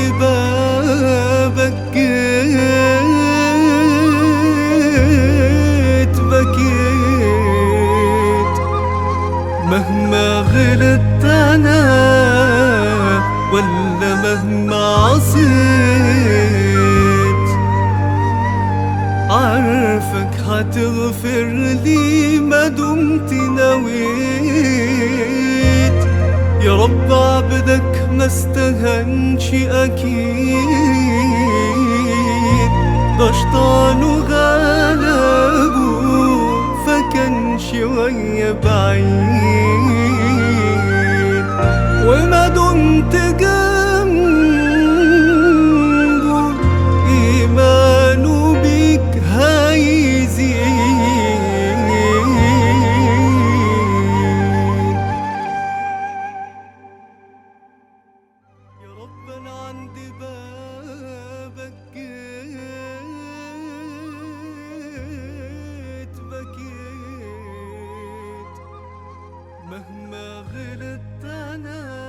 عندي بابك جيت بكيت مهما غلطت انا ولا مهما عصيت عارفك هتغفر لي ما دمت نويت يا رب عبدك ما استهنش اكيد ده شطانه غلبه فكان شوية بعيد وما دمت جنبه إيمانه بيك هيزيد يا رب انا عندي بابك جيت بكيت مهما غلطت انا